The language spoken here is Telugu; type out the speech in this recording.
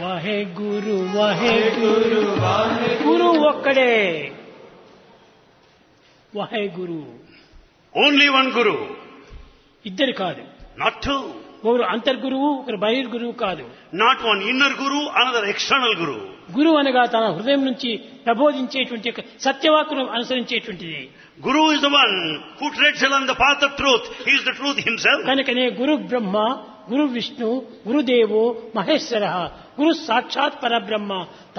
వాహే గురు వాహే గురు గురు ఒక్కడే వాహే గురు Only one Guru, ఇద్దరు కాదు not two. ఒకరు అంతర్గురువు ఒకరు బహిర్గురువు కాదు Not one inner Guru, another external Guru. గురువు అనగా తన హృదయం నుంచి ప్రబోధించేటువంటి ఒక సత్యవాకును అనుసరించేటువంటిది Guru is the one who treads along the path of truth. He is the truth himself. కనుకనే గురు బ్రహ్మ గురు విష్ణు గురుదేవో మహేశ్వర గురు సాక్షాత్ పరబ్రహ్మ